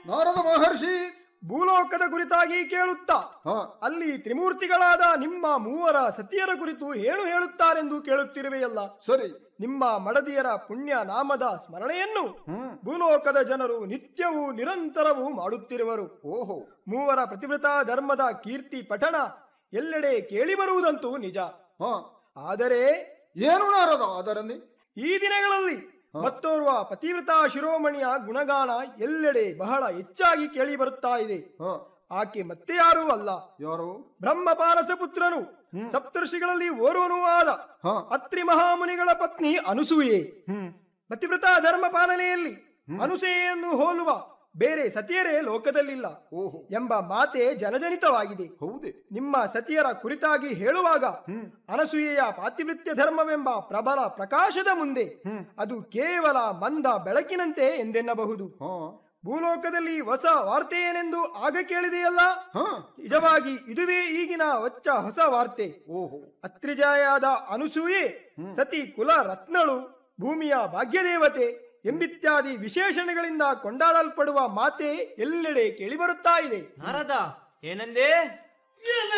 ನಾರದ ಮಹರ್ಷಿ ಭೂಲೋಕದ ಕುರಿತಾಗಿ ಕೇಳುತ್ತಾ ಹ ಅಲ್ಲಿ ತ್ರಿಮೂರ್ತಿಗಳಾದ ನಿಮ್ಮ ಮೂವರ ಸತಿಯರ ಕುರಿತು ಏನು ಹೇಳುತ್ತಾರೆಂದು ಕೇಳುತ್ತಿರುವೆಯಲ್ಲ ಸರಿ ನಿಮ್ಮ ಮಡದಿಯರ ಪುಣ್ಯ ನಾಮದ ಸ್ಮರಣೆಯನ್ನು ಹ್ಮ್ ಭೂಲೋಕದ ಜನರು ನಿತ್ಯವೂ ನಿರಂತರವೂ ಮಾಡುತ್ತಿರುವರು ಓಹೋ ಮೂವರ ಪ್ರತಿವ್ರತ ಧರ್ಮದ ಕೀರ್ತಿ ಪಠಣ ಎಲ್ಲೆಡೆ ಕೇಳಿಬರುವುದಂತೂ ನಿಜ ಹ ಆದರೆ ಏನು ನಾರದ ಅದರಲ್ಲಿ ಈ ದಿನಗಳಲ್ಲಿ ಮತ್ತೋರ್ವ ಪತಿವ್ರತ ಶಿರೋಮಣಿಯ ಗುಣಗಾನ ಎಲ್ಲೆಡೆ ಬಹಳ ಹೆಚ್ಚಾಗಿ ಕೇಳಿ ಬರುತ್ತಾ ಇದೆ ಹ ಆಕೆ ಮತ್ತೆ ಯಾರೂ ಅಲ್ಲ ಯಾರು ಬ್ರಹ್ಮಪಾರಸ ಪುತ್ರನು ಸಪ್ತರ್ಷಿಗಳಲ್ಲಿ ಓರ್ವನೂ ಆದ ಹ ಅತ್ರಿ ಮಹಾಮುನಿಗಳ ಪತ್ನಿ ಅನುಸೂಯೆ ಹ್ಮ್ ಪತಿವ್ರತ ಧರ್ಮ ಪಾಲನೆಯಲ್ಲಿ ಅನುಸೂಯೆಯನ್ನು ಹೋಲುವ ಬೇರೆ ಸತಿಯರೇ ಲೋಕದಲ್ಲಿಲ್ಲ ಓಹೋ ಎಂಬ ಮಾತೆ ಜನಜನಿತವಾಗಿದೆ ಹೌದೇ ನಿಮ್ಮ ಸತಿಯರ ಕುರಿತಾಗಿ ಹೇಳುವಾಗ ಅನಸೂಯೆಯ ಪಾತಿವೃತ್ಯ ಧರ್ಮವೆಂಬ ಪ್ರಬಲ ಪ್ರಕಾಶದ ಮುಂದೆ ಅದು ಕೇವಲ ಮಂದ ಬೆಳಕಿನಂತೆ ಎಂದೆನ್ನಬಹುದು ಹ ಭೂಲೋಕದಲ್ಲಿ ಹೊಸ ವಾರ್ತೆ ಏನೆಂದು ಆಗ ಕೇಳಿದೆಯಲ್ಲ ಹ ನಿಜವಾಗಿ ಇದುವೇ ಈಗಿನ ಹೊಚ್ಚ ಹೊಸ ವಾರ್ತೆ ಓಹೋ ಅತ್ರಿಜಾಯಾದ ಅನುಸೂಯೆ ಸತಿ ಕುಲ ರತ್ನಳು ಭೂಮಿಯ ಭಾಗ್ಯದೇವತೆ ಎಂಬಿತ್ಯಾದಿ ವಿಶೇಷಣಗಳಿಂದ ಕೊಂಡಾಡಲ್ಪಡುವ ಮಾತೆ ಎಲ್ಲೆಡೆ ಕೇಳಿಬರುತ್ತಾ ಇದೆ ನಾರದ ಏನಂದೇ